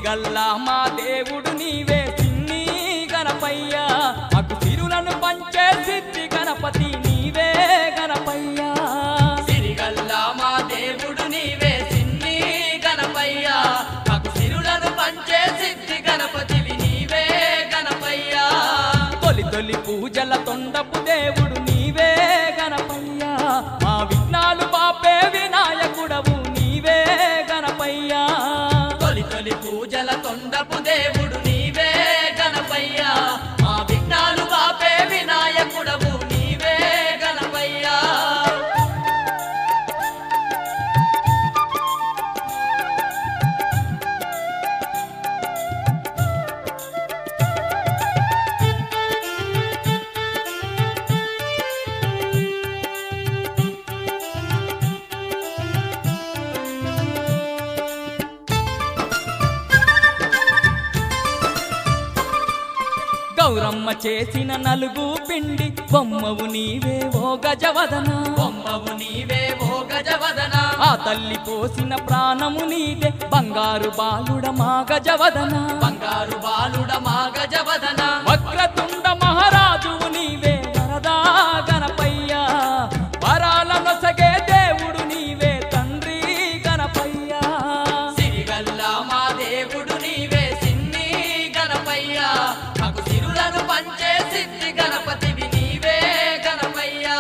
సిరిగల్లా మా దేవుడు నీవే చిన్ని గణపయ్యా మాకు సిరులను పంచే సిద్ధి గణపతి నీవే గణపయ్యా సిరిగల్లా మా దేవుడు నీవే సిన్ని గణపయ్యా మాకు సిరులను పంచే సిద్ధి గణపతివి నీవే గణపయ్యా తొలి తొలి పూజల తొండపు దేవుడు నీవే గణపయ్యా మా విఘ్నాలు పాపే వినాయకుడవు నీవే గణపయ్యా తొలి తొలి పూజల తొండపు దేవుడు నీవే గణపయ్యా మా విఘ్నాలు బాపే వినాయకుడవు నీవే గణపయ్యా గౌరమ్మ చేసిన నలుగు పిండి బొమ్మవు నీవే ఓ గజవదన బొమ్మవు నీవే ఓ గజవదన ఆ తల్లి పోసిన ప్రాణము నీదే బంగారు బాలుడ మా గజవదన బంగారు బాలుడ మా గజవదన వక్రతుండ మహారాజువు నీవే వరదా గణపయ్యా వరాల నొసగే దేవుడు నీవే తండ్రి గణపయ్యా సిరిగల్లా మా దేవుడు నీవే సిన్ని గణపయ్యా మాకు సిరులను పంచే సిద్ధి గణపతివి నీవే గణపయ్యా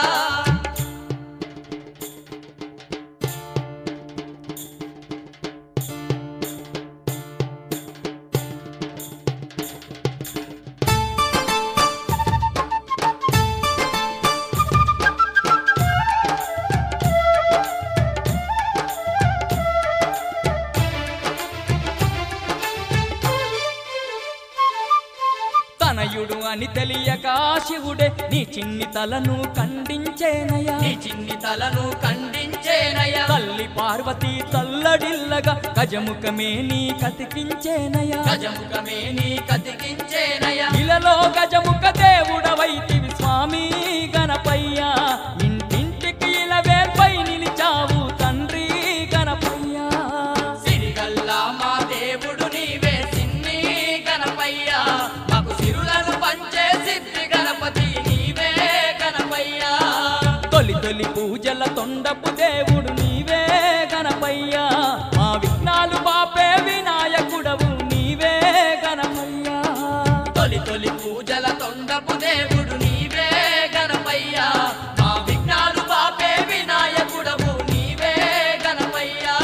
తనయుడు అని తెలియక శివుడే నీ చిన్ని తలను ఖండించేనయా నీ చిన్ని తలను ఖండించేనయ్యా తల్లి పార్వతి తల్లడిల్లగా గజముఖమే నీ కతికించేనయా గజముఖమే నీ కతికించేనయ్యా ఇలలో గజముఖ దేవుడవైతివి స్వామి గణపయ్యా ఇంటింటికి ఇలవేల్పై నిలిచావు తండ్రి గణపయ్యా సిరిగల్లా మా దేవుడు నీవే సిన్ని గణపయ్యా మాకు సిరులను పంచే సిద్ధి గణపతి నీవే గణపయ్యా తొలి తొలి పూజల తొండపు దేవుడు నీవే గణపయ్యా మా విఘ్నాలు బాపే వినాయకుడవు నీవే గణపయ్యా తొలి తొలి పూజల తొండపు దేవుడు నీవే గణపయ్యా మా విఘ్నాలు బాపే వినాయకుడవు నీవే గణపయ్యా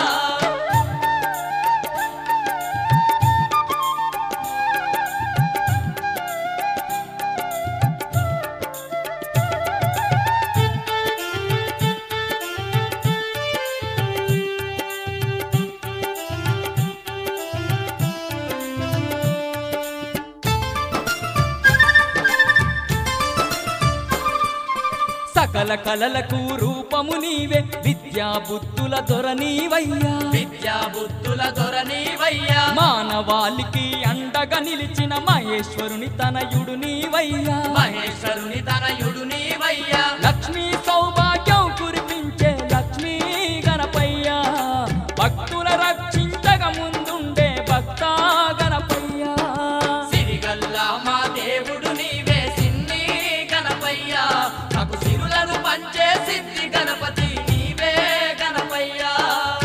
సకల కలలకు రూపము నీవే విద్యా బుద్ధుల దొర నీవయ్యా విద్యా బుద్ధుల దొర నీవయ్యా మానవాళికి అండగా నిలిచిన మహేశ్వరుని తనయుడు నీవయ్యా మహేశ్వరుని తనయుడు నీవయ్యా లక్ష్మీ సౌభాగ్యం కురిపించే లక్ష్మీ గణపయ్యా భక్తుల రక్షించగా ముందుండే భక్త గణపయ్యా సిరిగల్లా మా దేవుడు నీవే సిన్ని గణపయ్యా మాకు సిరులను పంచే సిద్ధి గణపతి నీవే గణపయ్యా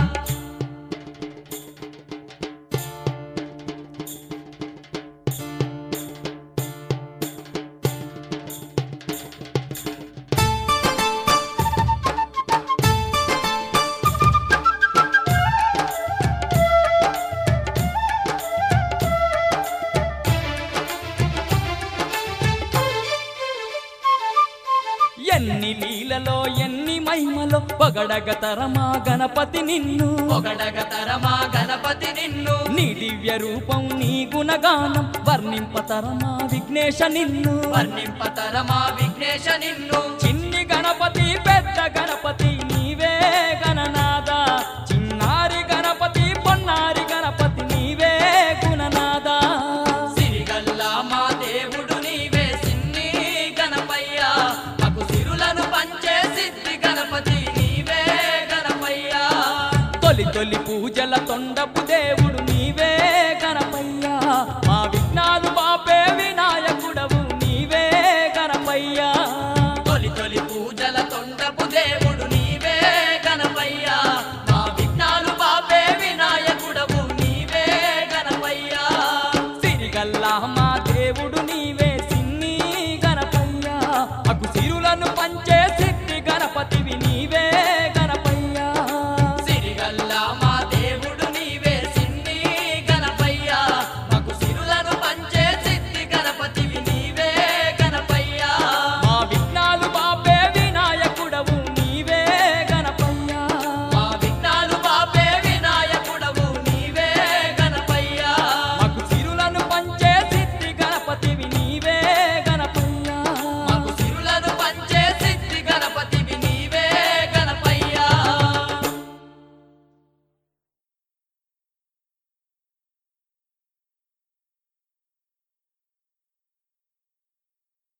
ఎన్ని లీలలో ఎన్ని మహిమలో పొగడగ తరమా గణపతి నిన్ను ఒకడగ తరమా గణపతి నిన్ను నీ దివ్య రూపం నీ గుణగానం వర్ణింపతరమా విఘ్నేశ నిన్ను వర్ణింపతరమా విఘ్నేశ నిన్ను చిన్ని గణపతి పెద్ద గణపతి నీవే గణనాద చిన్నారి గణపతి పొన్నారి గణపతి నీవే గుణనాద సిరిగల్లా మా దేవుడు నీవే సిన్ని గణపయ్యా మాకు సిరులను పంచే సిద్ధి గణపతి నీవే గణపయ్యా తొలి తొలి పూజల తొండ